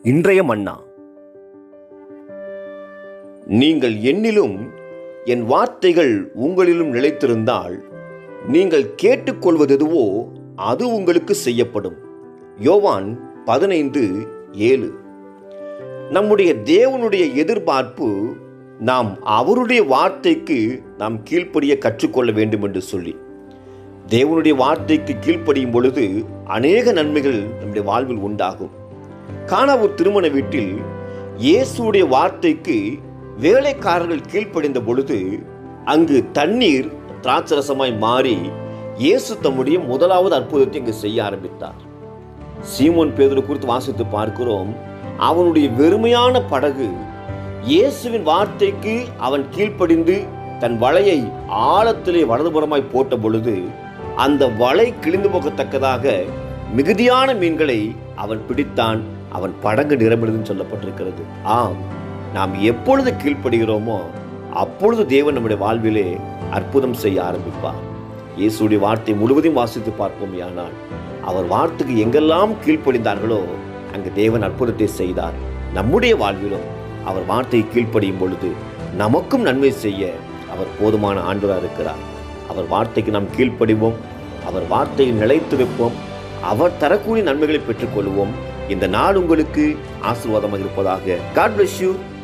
இன்றைய மன்னா நீங்கள் என்னிலும் என் வார்த்தைகள் உங்களிலும் நிலைத்திருந்தால் நீங்கள் கேட்டுக்கொள்வதெதுவோ அது உங்களுக்கு செய்யப்படும் யோவான் பதினைந்து ஏழு நம்முடைய தேவனுடைய எதிர்பார்ப்பு நாம் அவருடைய வார்த்தைக்கு நாம் கீழ்ப்படிய கற்றுக்கொள்ள வேண்டும் என்று சொல்லி தேவனுடைய வார்த்தைக்கு கீழ்ப்படியும் பொழுது அநேக நன்மைகள் நம்முடைய வாழ்வில் உண்டாகும் காணாவூர் திருமண வீட்டில் இயேசுடைய வார்த்தைக்கு வேலைக்காரர்கள் கீழ்ப்படிந்த பொழுது அங்கு தண்ணீர் திராட்சரசமாய் மாறி இயேசு தம்முடைய முதலாவது அற்புதத்தை இங்கு செய்ய ஆரம்பித்தார் சீமோன் பேதுரு குறித்து வாசித்து பார்க்கிறோம் அவனுடைய வெறுமையான படகு இயேசுவின் வார்த்தைக்கு அவன் கீழ்ப்படிந்து தன் வலையை ஆழத்திலே வலதுபுறமாய் போட்ட பொழுது அந்த வலை கிழிந்து போகத்தக்கதாக மிகுதியான மீன்களை அவன் பிடித்தான் அவன் படகு நிரம்பினதுன்னு சொல்லப்பட்டிருக்கிறது ஆம் நாம் எப்பொழுது கீழ்ப்படுகிறோமோ அப்பொழுது தேவன் நம்முடைய வாழ்விலே அற்புதம் செய்ய ஆரம்பிப்பார் இயேசுடைய வார்த்தை முழுவதையும் வாசித்து பார்ப்போம் ஆனால் அவர் வார்த்தைக்கு எங்கெல்லாம் கீழ்ப்படிந்தார்களோ அங்கு தேவன் அற்புதத்தை செய்தார் நம்முடைய வாழ்விலும் அவர் வார்த்தையை கீழ்ப்படியும் பொழுது நமக்கும் நன்மை செய்ய அவர் போதுமான ஆண்டவராக இருக்கிறார் அவர் வார்த்தைக்கு நாம் கீழ்ப்படிவோம் அவர் வார்த்தையை நிலைத்திருப்போம் அவர் தரக்கூடிய நன்மைகளை பெற்றுக்கொள்வோம் இந்த நாள் உங்களுக்கு ஆசீர்வாதமாக இருப்பதாக காட் bless you